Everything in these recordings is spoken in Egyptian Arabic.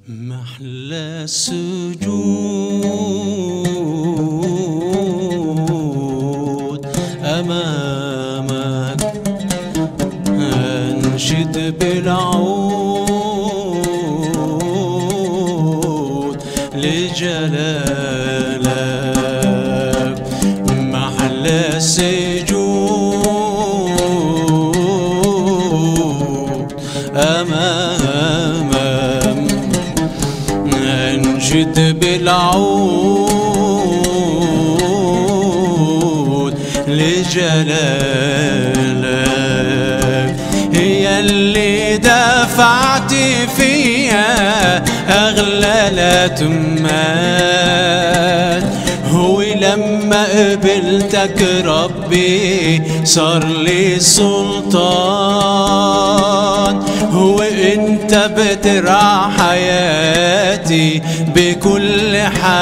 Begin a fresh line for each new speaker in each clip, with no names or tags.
محلى السجود أمامك أنشد بالعود لجلالك محلى السجود أمامك انشد بالعود لجلالك هي اللي دفعت فيها اغلى لا تمات هو لما قبلتك ربي صار لي سلطان هو انت بترعى حياتي بكل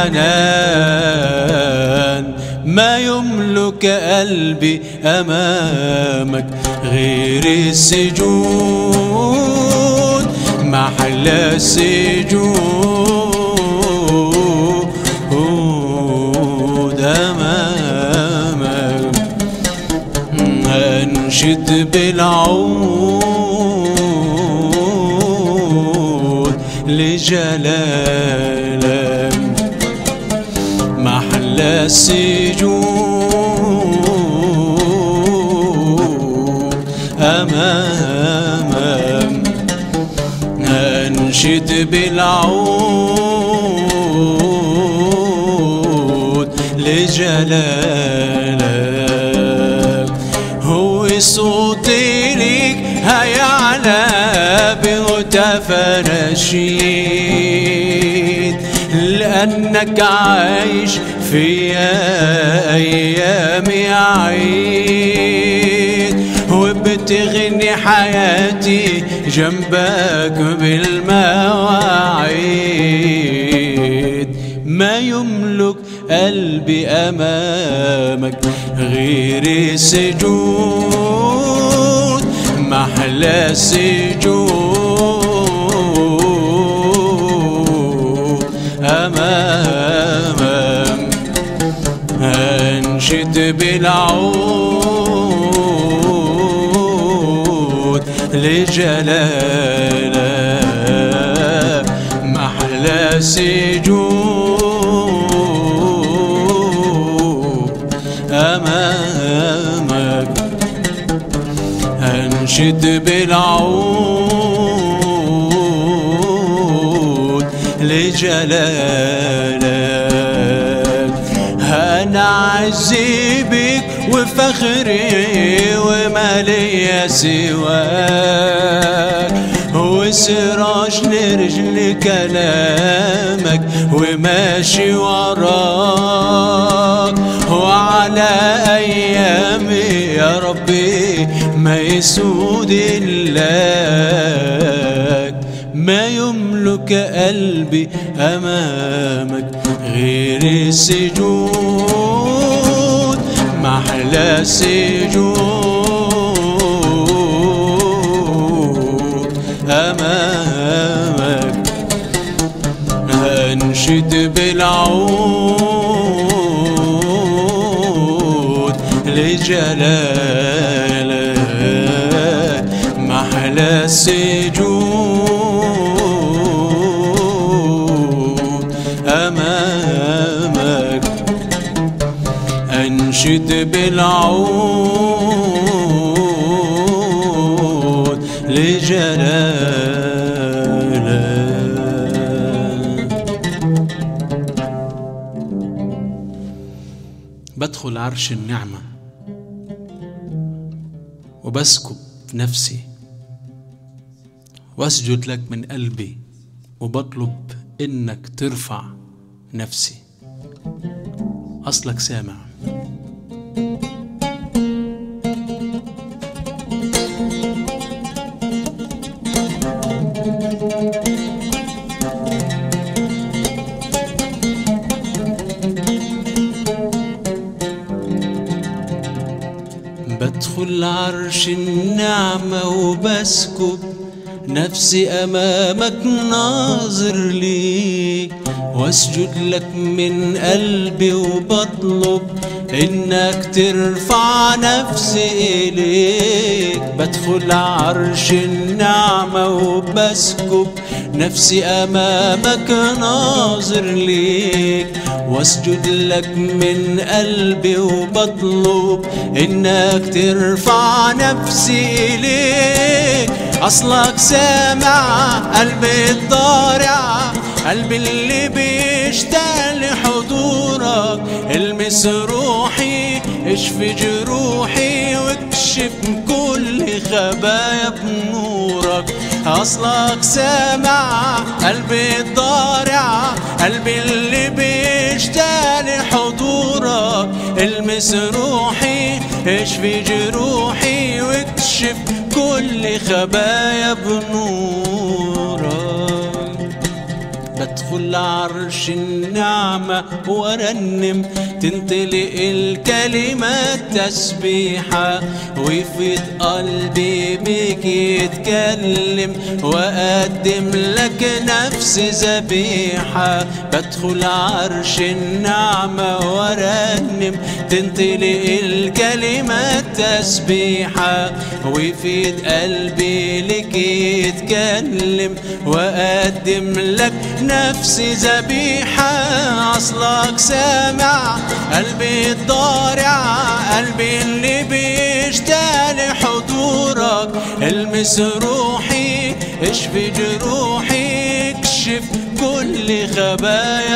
حنان ما يملك قلبي امامك غير السجود محل السجود امامك انشد بالعود لجلالك محل السجود امامك انشد بالعود لجلالك هو صوتي ليك هيعلى بهتاف نشيد لأنك عايش في أيامي عيد وبتغني حياتي جنبك بالمواعيد ما يملك قلبي أمامك غير السجود محلى السجود أمامك أنشد بالعود لجلالك محلى سجود أمامك أنشد بالعود لجلالك أنا عزي بك وفخري وما لي سواك وسراج لرجل كلامك وماشي وراك وعلى أيامي يا ربي ما يسود إلاك ما يملك قلبي أمامك غير السجود محلى السجود أمامك أنشد بالعود لجلالك محلى السجود أمامك أنشد بالعود لجلالك بدخل عرش النعمة وبسكب نفسي واسجد لك من قلبي وبطلب انك ترفع نفسي اصلك سامع بدخل عرش النعمة وبسكب نفسي أمامك ناظر ليك واسجد لك من قلبي وبطلب إنك ترفع نفسي إليك بدخل عرش النعمة وبسكب نفسي أمامك ناظر ليك واسجد لك من قلبي وبطلب إنك ترفع نفسي إليك أصلك سامع قلبي الضارع قلبي اللي بيشتاق لحضورك المس روحي اشفي جروحي واكشف كل خبايا بنورك اصلك سامع قلبي الضارع قلبي اللي بيشتاق لحضورك المس روحي اشفي جروحي واكشف كل خبايا بنورك بدخل عرش النعمة وارنم تنطلق الكلمات تسبيحة ويفيض قلبي بيك يتكلم وأقدم لك نفس ذبيحة بدخل عرش النعمة وارنم تنطلق الكلمات تسبيحة ويفيض قلبي لك يتكلم وأقدم لك نفسي ذبيحة أصلك سامع قلبي الضارع قلبي اللي بيشتاق لحضورك المس روحي اشفي جروحي اكشف كل خبايا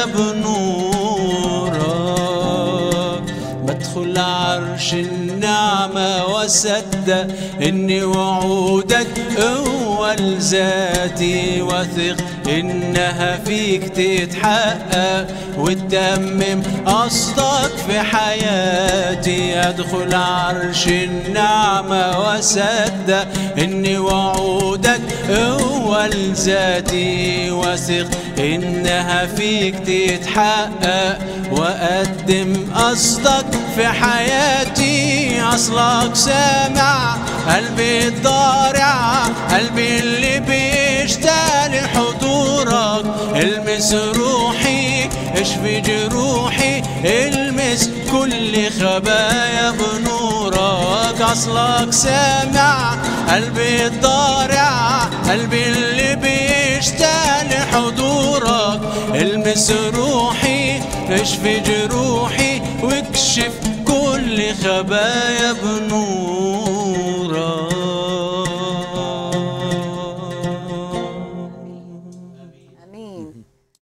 بنورك بدخل عرش النعمة وصدق إن وعودك هو لذاتي وثق إنها فيك تتحقق وتتمم قصدك في حياتي أدخل عرش النعمة وصدق إن وعودك هو لذاتي وثق إنها فيك تتحقق وأقدم قصدك في حياتي أصلك سامع قلبي الضارع قلبي اللي بيشتاق لحضورك المس روحي اشفي جروحي المس كل خبايا بنورك أصلك سامع قلبي الضارع قلبي اللي بيشتاق لحضورك المس روحي اشفي جروحي واكشف كل خبايا بنور